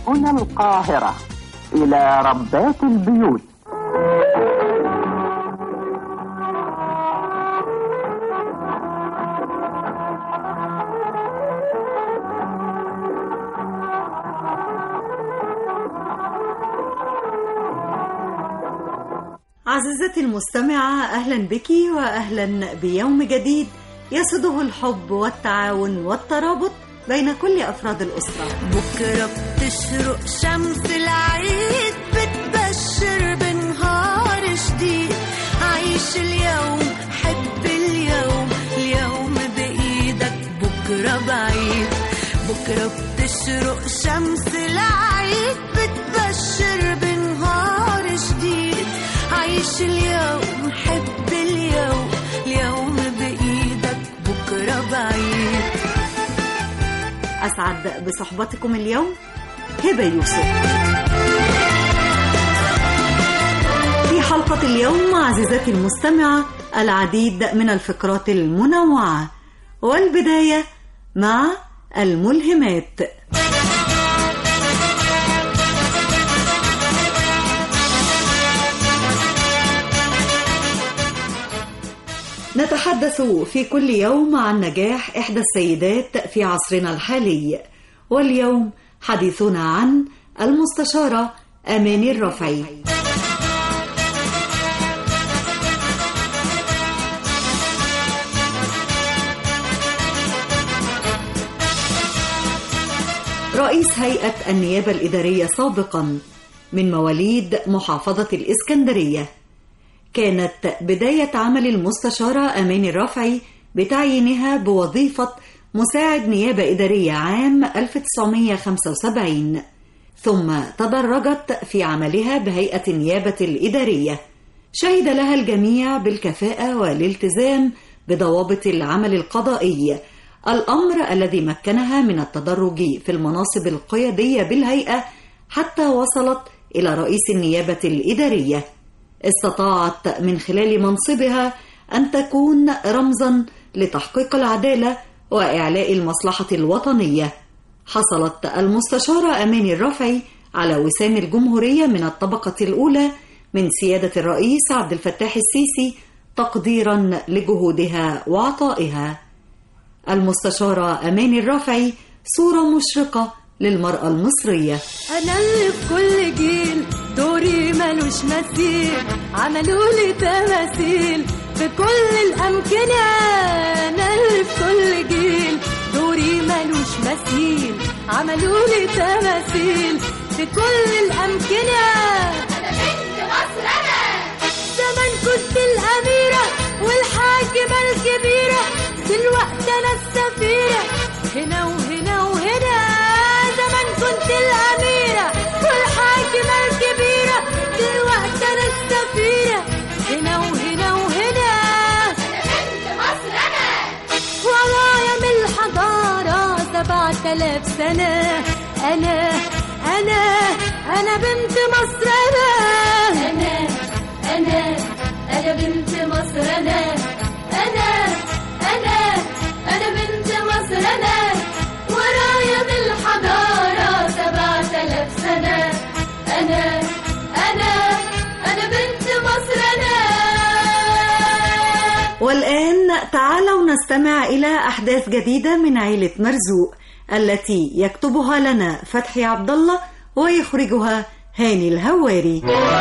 هنا القاهرة إلى ربات البيوت عزيزتي المستمعة أهلا بك وأهلا بيوم جديد يسده الحب والتعاون والترابط بين كل أفراد الأسرة بكرة بتشرق شمس العيد بتبشر بنهار جديد عيش اليوم حب اليوم اليوم بإيدك بكرة بعيد بكرة بتشرق شمس العيد بتبشر بنهار جديد عيش اليوم حب اليوم اليوم بإيدك بكرة بعيد أسعد بصحبتكم اليوم هبة يوسف في حلقة اليوم عزيزتي المستمعة العديد من الفقرات المنوعة والبداية مع الملهمات نتحدث في كل يوم عن نجاح إحدى السيدات في عصرنا الحالي واليوم حديثنا عن المستشارة أماني الرفعي رئيس هيئة النيابة الإدارية سابقا من مواليد محافظة الإسكندرية كانت بداية عمل المستشارة أماني الرفعي بتعيينها بوظيفة مساعد نيابة إدارية عام 1975 ثم تدرجت في عملها بهيئة النيابة الإدارية شهد لها الجميع بالكفاءة والالتزام بضوابط العمل القضائي الأمر الذي مكنها من التدرج في المناصب القيادية بالهيئة حتى وصلت إلى رئيس النيابة الإدارية استطاعت من خلال منصبها أن تكون رمزا لتحقيق العدالة وإعلاء المصلحة الوطنية حصلت المستشارة أماني الرفعي على وسام الجمهورية من الطبقة الأولى من سيادة الرئيس عبد الفتاح السيسي تقديرا لجهودها وعطائها المستشارة أماني الرفعي صورة مشرقة للمرأة المصرية انا اللي في كل جيل دوري ملوش مثيل عملوا لي تماثيل في كل الامكنه انا اللي في كل جيل دوري ملوش مثيل عملوا لي تماثيل في كل الامكنه انا بنت مصر انا زمان كنت الاميره والحاكمه الكبيره دلوقتي انا السفيره هنا وهنا وهنا زمان كنت الأميرة والحاكمة الكبيرة دلوقتي أنا السفيرة هنا وهنا وهنا أنا بنت مصر أنا ورايا من الحضارة سبعة آلاف سنة أنا أنا أنا بنت مصر أنا أنا أنا أنا بنت مصر أنا أنا أنا أنا بنت مصر أنا ورايا بالحضارة سبعة آلاف سنة أنا أنا أنا بنت مصر أنا والآن تعالوا نستمع إلى أحداث جديدة من عيلة مرزوق التي يكتبها لنا فتحي عبد الله ويخرجها هاني الهواري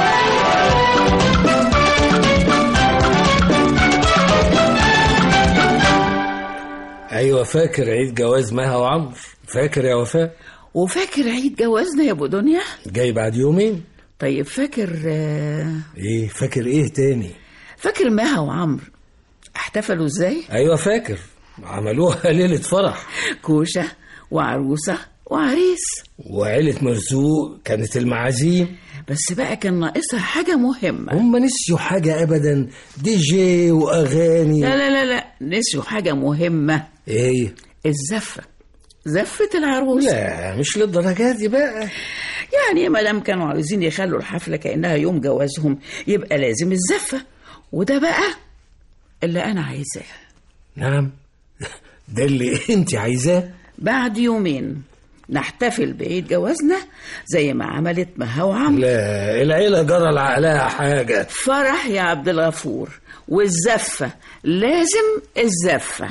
ايوه فاكر عيد جواز مها وعمرو فاكر يا وفاء وفاكر عيد جوازنا يا ابو دنيا جاي بعد يومين طيب فاكر آه، ايه فاكر ايه تاني فاكر مها وعمرو احتفلوا ازاي ايوه فاكر عملوها ليله فرح كوشه وعروسه وعريس وعيله مرزوق كانت المعازيم بس بقى كان ناقصها حاجه مهمه هم نسيوا حاجه ابدا دي جي واغاني لا لا لا لا نسيوا حاجه مهمه ايه الزفه زفه العروس لا مش للدرجات دي بقى يعني ما دام كانوا عايزين يخلوا الحفله كانها يوم جوازهم يبقى لازم الزفه وده بقى اللي انا عايزاه نعم ده اللي انت عايزاه بعد يومين نحتفل بعيد جوازنا زي ما عملت مها وعمرو لا العيلة جرى لعقلها حاجة فرح يا عبد الغفور والزفة لازم الزفة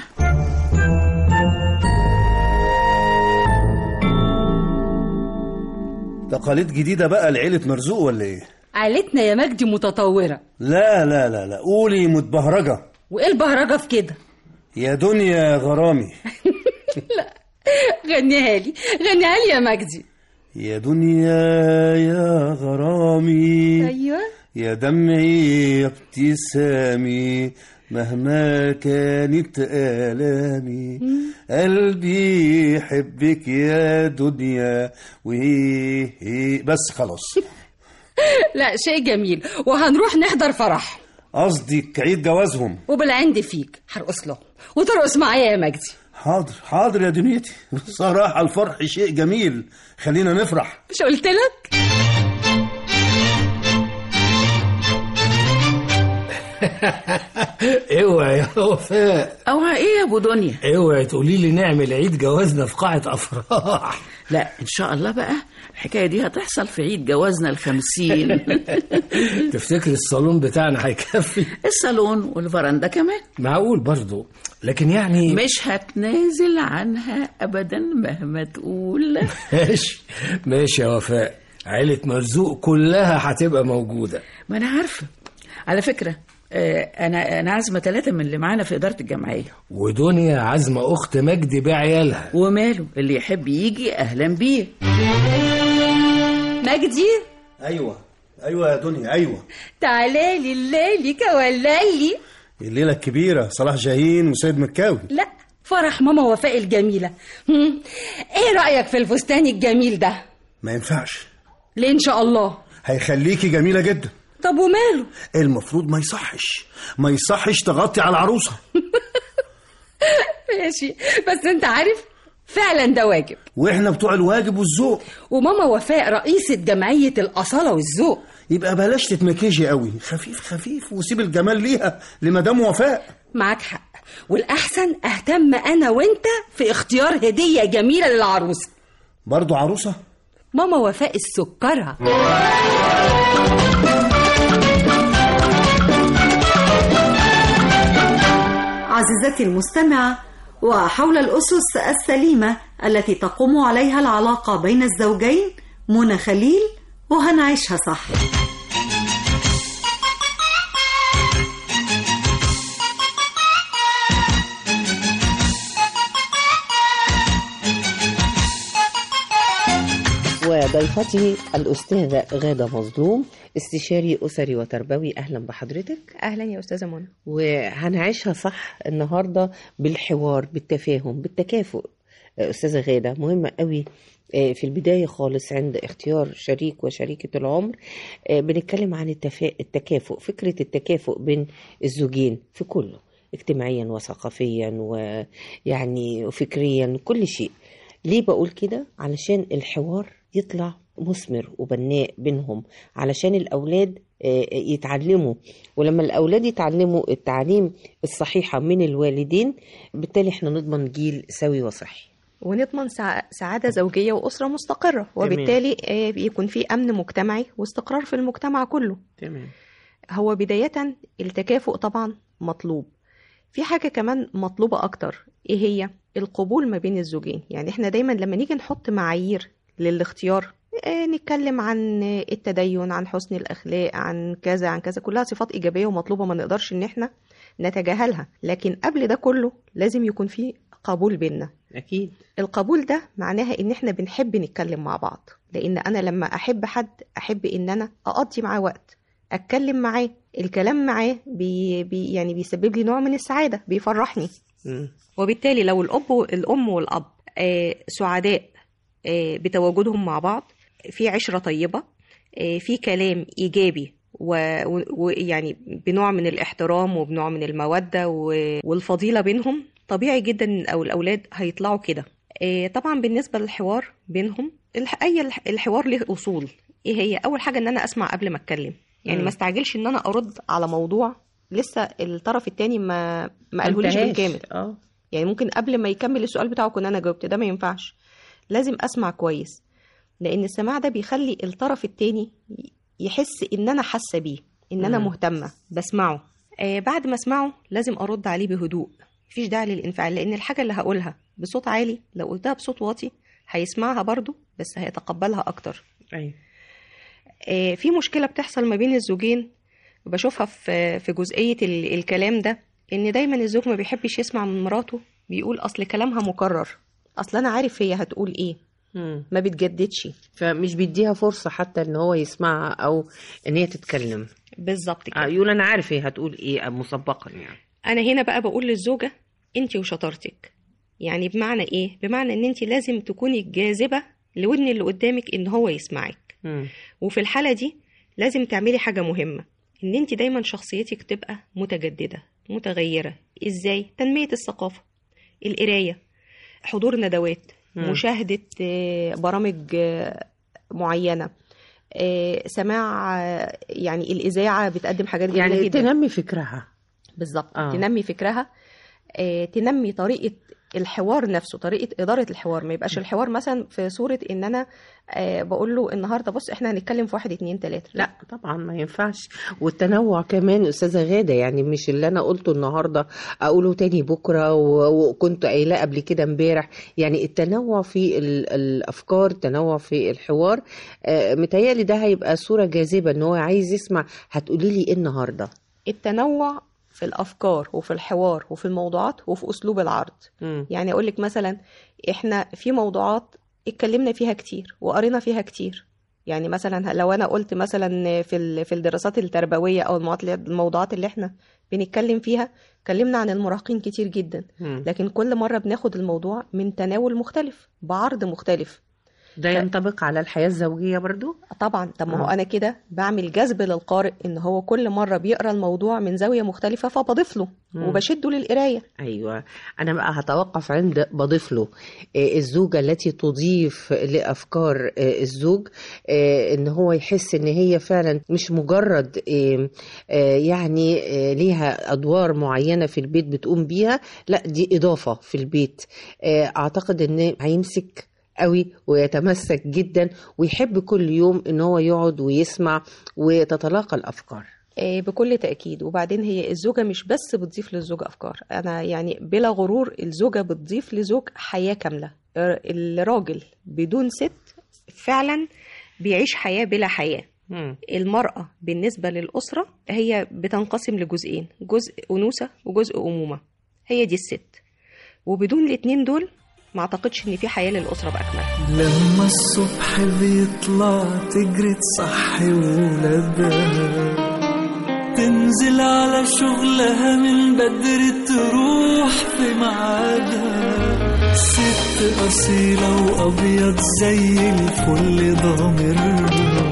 تقاليد جديدة بقى لعيلة مرزوق ولا ايه؟ عيلتنا يا مجدي متطورة لا لا لا لا قولي متبهرجة وايه البهرجة في كده يا دنيا غرامي غنيها لي غنيها لي يا مجدي يا دنيا يا غرامي ايوه يا دمعي يا ابتسامي مهما كانت آلامي قلبي يحبك يا دنيا وهي بس خلاص لا شيء جميل وهنروح نحضر فرح قصدك عيد جوازهم وبالعند فيك هرقص لهم وترقص معايا يا مجدي حاضر حاضر يا دنيتي صراحة الفرح شيء جميل خلينا نفرح مش قلت لك اوعي يا وفاء اوعى ايه يا ابو دنيا اوعي تقولي لي نعمل عيد جوازنا في قاعة افراح لا ان شاء الله بقى الحكايه دي هتحصل في عيد جوازنا الخمسين تفتكر الصالون بتاعنا هيكفي الصالون والفرندا كمان معقول برضو لكن يعني مش هتنازل عنها ابدا مهما تقول ماشي ماشي يا وفاء عيلة مرزوق كلها هتبقى موجودة ما انا عارفه على فكره آه، انا انا عازمه ثلاثه من اللي معانا في اداره الجمعيه ودنيا عازمة أخت مجدي بعيالها وماله اللي يحب يجي اهلا بيه مجدي ايوه ايوه يا دنيا ايوه تعالى لي الليلي كولالي الليلة الكبيرة صلاح جاهين وسيد مكاوي لا فرح ماما وفاء الجميلة هم، ايه رأيك في الفستان الجميل ده ما ينفعش ليه ان شاء الله هيخليكي جميلة جدا طب وماله المفروض ما يصحش ما يصحش تغطي على العروسة ماشي بس انت عارف فعلا ده واجب واحنا بتوع الواجب والذوق وماما وفاء رئيسة جمعية الأصالة والذوق يبقى بلاش تتمكيجي قوي خفيف خفيف وسيب الجمال ليها لمدام وفاء معاك حق والأحسن أهتم أنا وأنت في اختيار هدية جميلة للعروسة برضو عروسة ماما وفاء السكرة عزيزتي المستمعة وحول الأسس السليمة التي تقوم عليها العلاقة بين الزوجين منى خليل وهنعيشها صح وضيفتي الأستاذة غادة مظلوم استشاري أسري وتربوي أهلا بحضرتك اهلا يا استاذه منى وهنعيشها صح النهاردة بالحوار بالتفاهم بالتكافؤ آه، أستاذة غادة مهمة قوي آه، في البداية خالص عند اختيار شريك وشريكة العمر آه، بنتكلم عن التفا... التكافؤ فكرة التكافؤ بين الزوجين في كله اجتماعيا وثقافيا ويعني وفكريا كل شيء ليه بقول كده علشان الحوار يطلع مثمر وبناء بينهم علشان الأولاد آه، يتعلموا ولما الأولاد يتعلموا التعليم الصحيحة من الوالدين بالتالي احنا نضمن جيل سوي وصحي ونضمن سع- سعاده زوجيه واسره مستقره وبالتالي آه، يكون في امن مجتمعي واستقرار في المجتمع كله تمام هو بدايه التكافؤ طبعا مطلوب في حاجه كمان مطلوبه اكتر ايه هي القبول ما بين الزوجين يعني احنا دايما لما نيجي نحط معايير للاختيار آه، نتكلم عن التدين عن حسن الاخلاق عن كذا عن كذا كلها صفات ايجابيه ومطلوبه ما نقدرش ان احنا نتجاهلها لكن قبل ده كله لازم يكون في قبول بينا أكيد القبول ده معناها ان احنا بنحب نتكلم مع بعض لان انا لما احب حد احب ان انا اقضي معاه وقت اتكلم معاه الكلام معاه بي بي يعني بيسبب لي نوع من السعاده بيفرحني مم. وبالتالي لو الاب والام والاب آه، سعداء آه، بتواجدهم مع بعض في عشره طيبه آه، في كلام ايجابي و- و- ويعني بنوع من الاحترام وبنوع من الموده و- والفضيله بينهم طبيعي جدا إن او الاولاد هيطلعوا كده آه، طبعا بالنسبه للحوار بينهم الح- اي الح- الحوار له اصول ايه هي اول حاجه ان انا اسمع قبل ما اتكلم يعني مم. ما استعجلش ان انا ارد على موضوع لسه الطرف التاني ما ما قالهوليش انتهاش. بالكامل اه يعني ممكن قبل ما يكمل السؤال بتاعه كنت انا جاوبت ده ما ينفعش لازم اسمع كويس لان السماع ده بيخلي الطرف التاني يحس ان انا حاسه بيه ان انا مم. مهتمه بسمعه آه بعد ما اسمعه لازم ارد عليه بهدوء مفيش داعي للانفعال لان الحاجه اللي هقولها بصوت عالي لو قلتها بصوت واطي هيسمعها برضو بس هيتقبلها اكتر أيوة. آه، في مشكله بتحصل ما بين الزوجين بشوفها في في جزئيه ال- الكلام ده ان دايما الزوج ما بيحبش يسمع من مراته بيقول اصل كلامها مكرر اصل انا عارف هي هتقول ايه مم. ما بتجددش فمش بيديها فرصة حتى ان هو يسمعها او ان هي تتكلم بالظبط كده آه، يقول انا عارف هي هتقول ايه مسبقا يعني انا هنا بقى بقول للزوجه انت وشطارتك يعني بمعنى ايه بمعنى ان انت لازم تكوني جاذبه لودن اللي قدامك ان هو يسمعك مم. وفي الحاله دي لازم تعملي حاجه مهمه ان انت دايما شخصيتك تبقى متجدده متغيره ازاي تنميه الثقافه القرايه حضور ندوات مم. مشاهده آه، برامج آه، معينه آه، سماع آه، يعني الاذاعه بتقدم حاجات جميله يعني جدا تنمي فكرها بالظبط آه. تنمي فكرها آه، تنمي طريقه الحوار نفسه طريقه اداره الحوار ما يبقاش الحوار مثلا في صوره ان انا آه، بقول له النهارده بص احنا هنتكلم في واحد اتنين تلاته لا طبعا ما ينفعش والتنوع كمان استاذه غاده يعني مش اللي انا قلته النهارده اقوله تاني بكره و- وكنت قايلاه قبل كده امبارح يعني التنوع في ال- الافكار التنوع في الحوار آه، متهيألي ده هيبقى صوره جاذبه ان هو عايز يسمع هتقولي لي ايه النهارده التنوع في الافكار وفي الحوار وفي الموضوعات وفي اسلوب العرض مم. يعني اقول لك مثلا احنا في موضوعات اتكلمنا فيها كتير وقرينا فيها كتير يعني مثلا لو انا قلت مثلا في ال- في الدراسات التربويه او الموضوعات اللي- الموضوعات اللي احنا بنتكلم فيها اتكلمنا عن المراهقين كتير جدا مم. لكن كل مره بناخد الموضوع من تناول مختلف بعرض مختلف ده ينطبق على الحياه الزوجيه برضو طبعا طب ما هو آه. انا كده بعمل جذب للقارئ ان هو كل مره بيقرا الموضوع من زاويه مختلفه فبضيف له مم. وبشده للقرايه ايوه انا بقى هتوقف عند بضيف له آه، الزوجه التي تضيف لافكار آه، الزوج آه، ان هو يحس ان هي فعلا مش مجرد آه، آه، يعني آه، ليها ادوار معينه في البيت بتقوم بيها لا دي اضافه في البيت آه، اعتقد ان هيمسك قوي ويتمسك جدا ويحب كل يوم ان هو يقعد ويسمع وتتلاقى الافكار آه، بكل تأكيد وبعدين هي الزوجة مش بس بتضيف للزوج أفكار أنا يعني بلا غرور الزوجة بتضيف لزوج حياة كاملة آه، الراجل بدون ست فعلا بيعيش حياة بلا حياة مم. المرأة بالنسبة للأسرة هي بتنقسم لجزئين جزء أنوثة وجزء أمومة هي دي الست وبدون الاتنين دول ما اعتقدش ان في حياة للأسرة بأكملها لما الصبح بيطلع تجري تصحي ولادها تنزل على شغلها من بدري تروح في ميعادها ست أصيلة وأبيض زي الفل ضامرها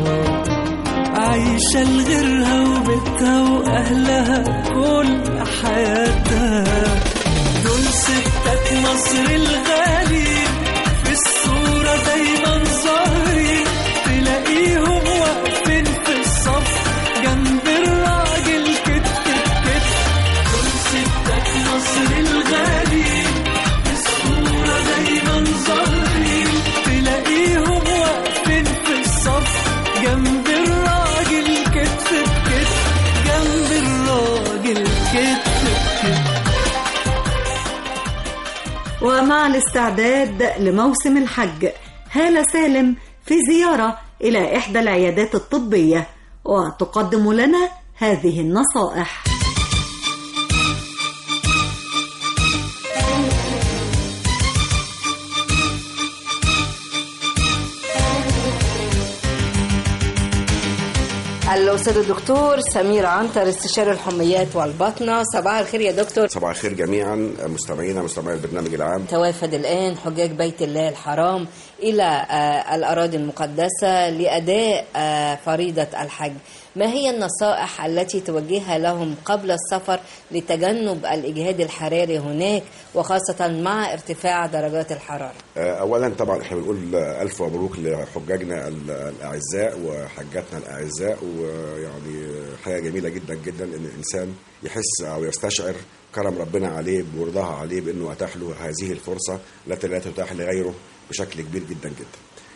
عايشة لغيرها وبيتها وأهلها كل حياتها دول ستات مصر الغالي في الصورة دايما ظاهرين تلاقيهم واقفين في الصف جنب الراجل كتف بكتف دول ستات مصر الغالي في الصورة دايما ظاهرين تلاقيهم واقفين في الصف جنب الراجل كتف بكتف جنب الراجل كتف بكتف ومع الاستعداد لموسم الحج هالة سالم في زيارة إلى إحدى العيادات الطبية وتقدم لنا هذه النصائح الأستاذ الدكتور سمير عنتر استشاري الحميات والبطنة صباح الخير يا دكتور صباح الخير جميعا مستمعينا مستمعي البرنامج العام توافد الآن حجاج بيت الله الحرام إلى آه، الأراضي المقدسة لأداء آه، فريضة الحج ما هي النصائح التي توجهها لهم قبل السفر لتجنب الإجهاد الحراري هناك وخاصة مع ارتفاع درجات الحرارة اولا طبعا احنا بنقول الف مبروك لحجاجنا ال- الاعزاء وحجاتنا الاعزاء ويعني حاجه جميله جدا جدا ان الانسان يحس او يستشعر كرم ربنا عليه ورضاها عليه بانه اتاح له هذه الفرصه التي لا تتاح لغيره بشكل كبير جدا جدا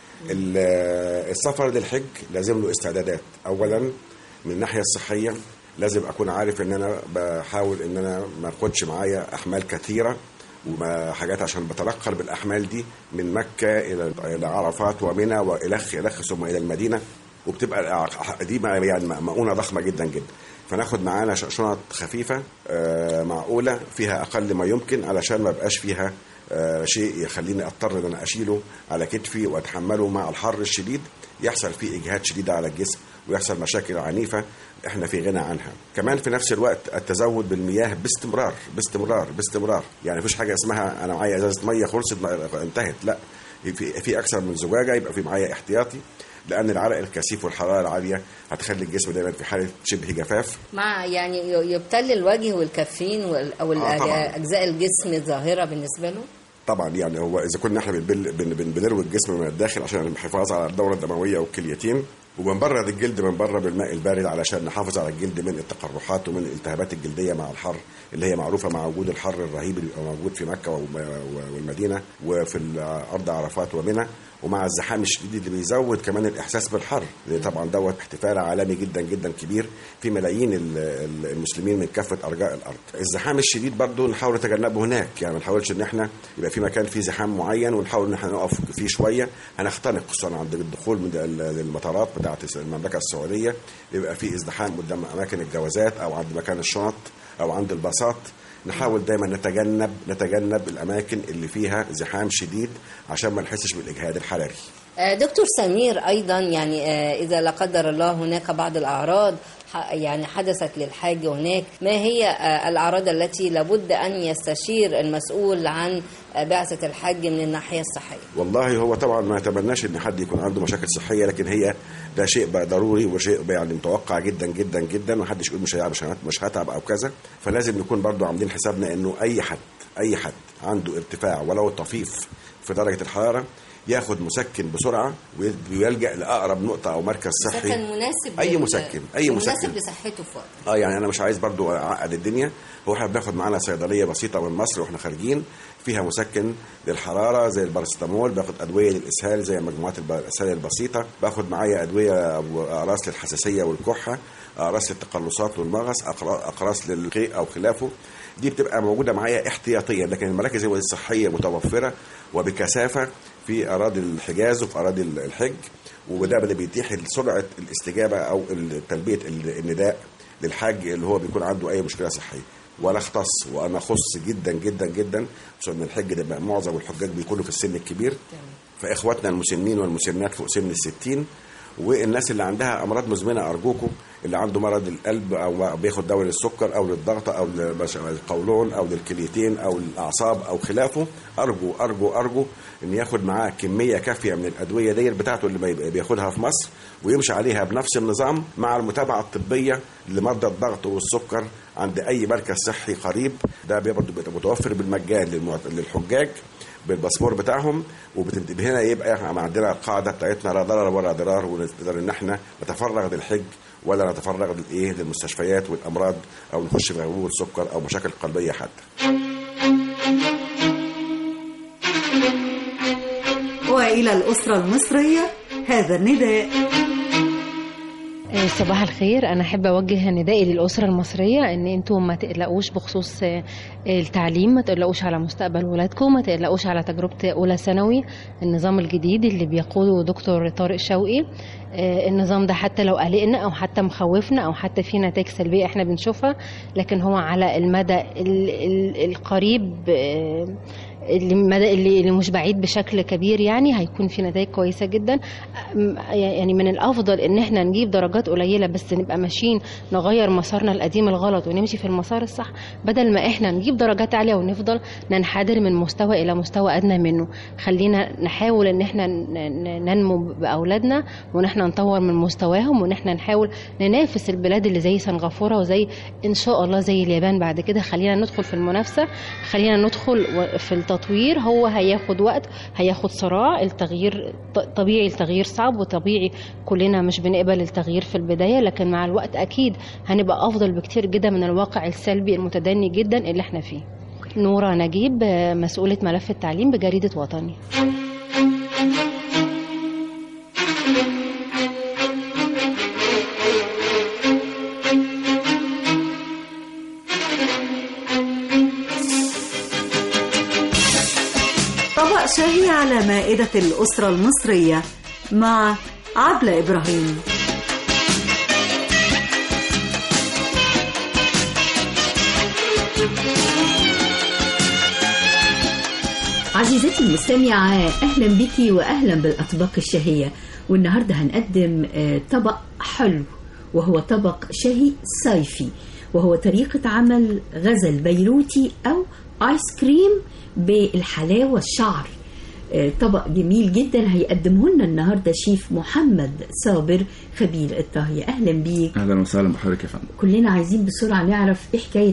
ال- السفر للحج لازم له استعدادات اولا من الناحيه الصحيه لازم اكون عارف ان انا بحاول ان انا ما اخدش معايا احمال كثيره وما حاجات عشان بتنقل بالاحمال دي من مكه الى الى عرفات ومنى والخ الخ ثم الى المدينه وبتبقى دي يعني مؤونه ضخمه جدا جدا فناخد معانا ش- شنط خفيفه آه، معقوله فيها اقل ما يمكن علشان ما يبقاش فيها آه، شيء يخليني اضطر ان انا اشيله على كتفي واتحمله مع الحر الشديد يحصل فيه اجهاد شديد على الجسم ويحصل مشاكل عنيفه احنا في غنى عنها كمان في نفس الوقت التزود بالمياه باستمرار باستمرار باستمرار يعني مفيش حاجه اسمها انا معايا ازازه ميه خلصت ما- انتهت لا في في اكثر من زجاجه يبقى في معايا احتياطي لان العرق الكثيف والحراره العاليه هتخلي الجسم دايما في حاله شبه جفاف مع يعني ي- يبتل الوجه والكفين وال- او آه، طبعاً. اجزاء الجسم الظاهره بالنسبه له طبعا يعني هو اذا كنا احنا بنبل بن بن بنروي الجسم من الداخل عشان الحفاظ على الدوره الدمويه والكليتين وبنبرد الجلد من بره بالماء البارد علشان نحافظ على الجلد من التقرحات ومن الالتهابات الجلديه مع الحر اللي هي معروفه مع وجود الحر الرهيب اللي بيبقى موجود في مكه وم- و- والمدينه وفي ارض عرفات ومنى ومع الزحام الشديد اللي بيزود كمان الاحساس بالحر لان طبعا دوت احتفال عالمي جدا جدا كبير في ملايين ال- ال- المسلمين من كافه ارجاء الارض الزحام الشديد برضو نحاول نتجنبه هناك يعني ما نحاولش ان احنا يبقى في مكان فيه زحام معين ونحاول ان احنا نقف فيه شويه هنختنق خصوصا عند الدخول من ال- المطارات بتاعه المملكه السعوديه يبقى في ازدحام قدام اماكن الجوازات او عند مكان الشنط او عند الباصات نحاول دايما نتجنب نتجنب الاماكن اللي فيها زحام شديد عشان ما نحسش بالاجهاد الحراري آه، دكتور سمير ايضا يعني آه، اذا لا قدر الله هناك بعض الاعراض ح- يعني حدثت للحاج هناك ما هي آه، الاعراض التي لابد ان يستشير المسؤول عن آه، بعثه الحج من الناحيه الصحيه والله هو طبعا ما اتمناش ان حد يكون عنده مشاكل صحيه لكن هي ده شيء بقى ضروري وشيء بقى يعني متوقع جدا جدا جدا ما حدش يقول مش هيعب- مش هت- مش هتعب او كذا فلازم نكون برضو عاملين حسابنا انه اي حد اي حد عنده ارتفاع ولو طفيف في درجه الحراره ياخد مسكن بسرعه ويلجا لاقرب نقطه او مركز صحي مسكن مناسب اي لل- مسكن اي مسكن مناسب لصحته في وقت اه يعني انا مش عايز برضو اعقد الدنيا هو احنا بناخد معانا صيدليه بسيطه من مصر واحنا خارجين فيها مسكن للحراره زي الباراسيتامول باخد ادويه للاسهال زي مجموعات الب- الاسهال البسيطه باخد معايا ادويه واقراص للحساسيه والكحه اقراص للتقلصات والمغص أقرا- اقراص للقيء او خلافه دي بتبقى موجوده معايا احتياطيا لكن المراكز الصحيه متوفره وبكثافه في اراضي الحجاز وفي اراضي الحج وده اللي بيتيح سرعه الاستجابه او تلبيه النداء للحاج اللي هو بيكون عنده اي مشكله صحيه ولا اختص وانا اخص جدا جدا جدا خصوصا ان الحج ده بقى معظم الحجاج بيكونوا في السن الكبير فاخواتنا المسنين والمسنات فوق سن الستين والناس اللي عندها امراض مزمنه ارجوكم اللي عنده مرض القلب او بياخد دواء للسكر او للضغط او للقولون او للكليتين او الاعصاب او خلافه ارجو ارجو ارجو ان ياخد معاه كميه كافيه من الادويه دي بتاعته اللي بيبقى بياخدها في مصر ويمشي عليها بنفس النظام مع المتابعه الطبيه لمرضى الضغط والسكر عند اي مركز صحي قريب ده برضه بيبقى متوفر بالمجان للمعت- للحجاج بالباسبور بتاعهم وهنا يبقى احنا عندنا القاعده بتاعتنا لا ضرر ولا ضرار ونقدر ان احنا نتفرغ للحج ولا نتفرغ للايه للمستشفيات والامراض او نخش في غيبوبه سكر او مشاكل قلبيه حتى وإلى الأسرة المصرية هذا النداء آه، صباح الخير انا احب اوجه ندائي للاسره المصريه ان انتم ما تقلقوش بخصوص آه، التعليم ما تقلقوش على مستقبل ولادكم ما تقلقوش على تجربه اولى ثانوي النظام الجديد اللي بيقوده دكتور طارق شوقي آه، النظام ده حتى لو قلقنا او حتى مخوفنا او حتى في نتائج سلبيه احنا بنشوفها لكن هو على المدى ال- ال- القريب آه، اللي مدى اللي اللي مش بعيد بشكل كبير يعني هيكون في نتائج كويسه جدا أم- يعني من الافضل ان احنا نجيب درجات قليله بس نبقى ماشيين نغير مسارنا القديم الغلط ونمشي في المسار الصح بدل ما احنا نجيب درجات عاليه ونفضل ننحدر من مستوى الى مستوى ادنى منه خلينا نحاول ان احنا ن- ن- ننمو باولادنا وان احنا نطور من مستواهم وان احنا نحاول ننافس البلاد اللي زي سنغافوره وزي ان شاء الله زي اليابان بعد كده خلينا ندخل في المنافسه خلينا ندخل و- في التطوير هو هياخد وقت هياخد صراع التغيير ط- طبيعي التغيير صعب وطبيعي كلنا مش بنقبل التغيير في البدايه لكن مع الوقت اكيد هنبقى افضل بكتير جدا من الواقع السلبي المتدني جدا اللي احنا فيه نورة نجيب آه، مسؤولة ملف التعليم بجريدة وطني على مائدة الأسرة المصرية مع عبلة إبراهيم عزيزتي المستمعة أهلا بك وأهلا بالأطباق الشهية والنهاردة هنقدم آه، طبق حلو وهو طبق شهي صيفي وهو طريقة عمل غزل بيروتي أو آيس كريم بالحلاوة الشعر آه، طبق جميل جدا هيقدمه لنا النهارده شيف محمد صابر خبير الطهي اهلا بيك اهلا وسهلا بحضرتك يا فندم كلنا عايزين بسرعه نعرف ايه حكايه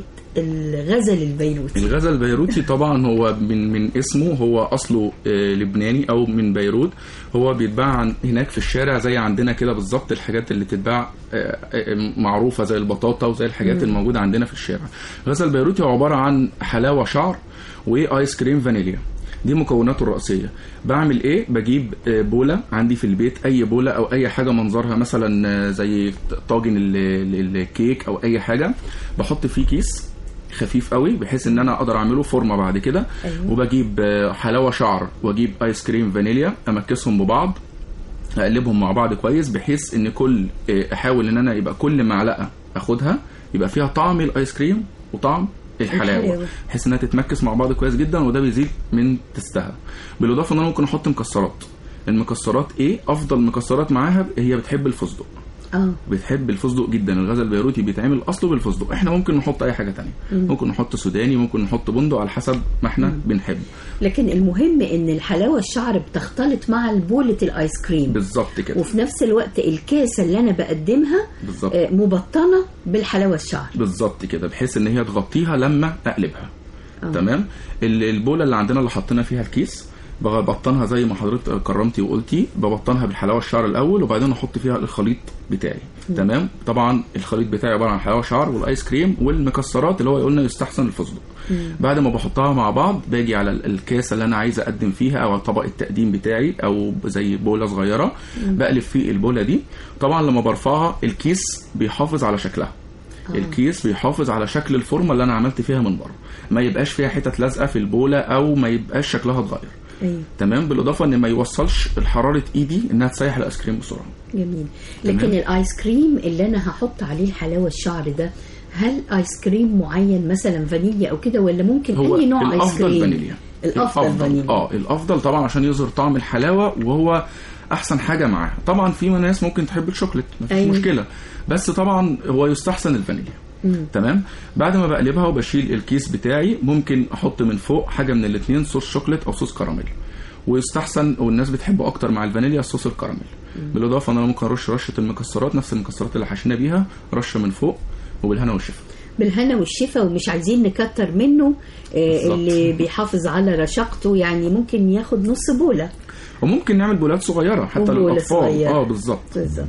الغزل البيروتي الغزل البيروتي طبعا هو من من اسمه هو اصله آه، لبناني او من بيروت هو بيتباع عن- هناك في الشارع زي عندنا كده بالظبط الحاجات اللي تتباع آه، آه، معروفه زي البطاطا وزي الحاجات مم. الموجوده عندنا في الشارع الغزل البيروتي هو عباره عن حلاوه شعر وايس كريم فانيليا دي مكوناته الرئيسيه بعمل ايه بجيب آه، بوله عندي في البيت اي بوله او اي حاجه منظرها مثلا آه، زي طاجن ال- ال- الكيك او اي حاجه بحط فيه كيس خفيف قوي بحيث ان انا اقدر اعمله فورمه بعد كده أيوة. وبجيب آه، حلاوه شعر واجيب ايس كريم فانيليا امكسهم ببعض اقلبهم مع بعض كويس بحيث ان كل آه، احاول ان انا يبقى كل معلقه اخدها يبقى فيها طعم الايس كريم وطعم الحلاوه الحلاوة. بحيث انها تتمكس مع بعض كويس جدا وده بيزيد من تستها بالاضافه ان انا ممكن احط مكسرات المكسرات ايه افضل مكسرات معاها هي بتحب الفستق اه بتحب الفستق جدا الغزل البيروتي بيتعمل اصله بالفستق احنا ممكن نحط اي حاجه تانية مم. ممكن نحط سوداني ممكن نحط بندق على حسب ما احنا بنحب لكن المهم ان الحلاوه الشعر بتختلط مع بوله الايس كريم بالظبط كده وفي نفس الوقت الكاسه اللي انا بقدمها بالظبط آه، مبطنه بالحلاوه الشعر بالظبط كده بحيث ان هي تغطيها لما اقلبها آه. تمام ال- البوله اللي عندنا اللي حطينا فيها الكيس ببطنها زي ما حضرتك كرمتي وقلتي ببطنها بالحلاوه الشعر الاول وبعدين احط فيها الخليط بتاعي مم. تمام طبعا الخليط بتاعي عباره عن حلاوه شعر والايس كريم والمكسرات اللي هو قلنا يستحسن الفستق بعد ما بحطها مع بعض باجي على ال- الكاسه اللي انا عايز اقدم فيها او طبق التقديم بتاعي او زي بوله صغيره مم. بقلب فيه البوله دي طبعا لما برفعها الكيس بيحافظ على شكلها آه. الكيس بيحافظ على شكل الفورمه اللي انا عملت فيها من بره ما يبقاش فيها حتت لازقه في البوله او ما يبقاش شكلها اتغير ايوه تمام بالاضافه ان ما يوصلش حراره ايدي انها تسيح الايس كريم بسرعه جميل لكن تمام. الايس كريم اللي انا هحط عليه الحلاوه الشعر ده هل ايس كريم معين مثلا فانيليا او كده ولا ممكن هو اي نوع ايس الافضل كريم فانيليا الافضل فانيليا اه الافضل طبعا عشان يظهر طعم الحلاوه وهو احسن حاجه معاها طبعا في ناس ممكن تحب الشوكليت مفيش أيوة. أيوة. مشكله بس طبعا هو يستحسن الفانيليا مم. تمام بعد ما بقلبها وبشيل الكيس بتاعي ممكن احط من فوق حاجه من الاثنين صوص شوكليت او صوص كراميل ويستحسن والناس بتحبه اكتر مع الفانيليا الصوص الكراميل بالاضافه ان انا ممكن ارش رشه المكسرات نفس المكسرات اللي حشينا بيها رشه من فوق وبالهنا والشفا بالهنا والشفا ومش عايزين نكتر منه آه بالظبط. اللي بيحافظ على رشاقته يعني ممكن ياخد نص بوله وممكن نعمل بولات صغيره حتى وبولة للاطفال صغيرة. اه بالظبط بالظبط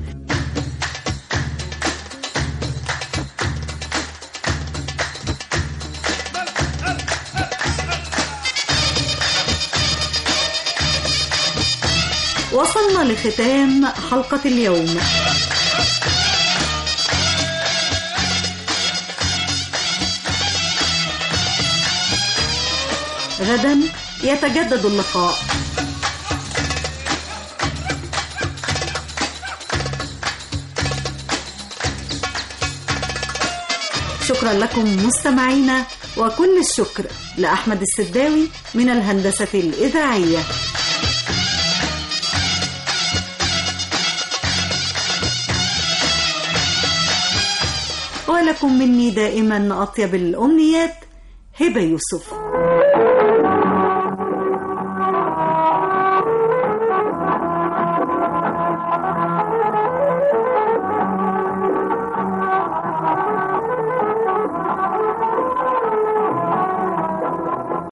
وصلنا لختام حلقة اليوم غدا يتجدد اللقاء شكرا لكم مستمعينا وكل الشكر لأحمد السداوي من الهندسة الإذاعية ولكم مني دائما أطيب الأمنيات هبة يوسف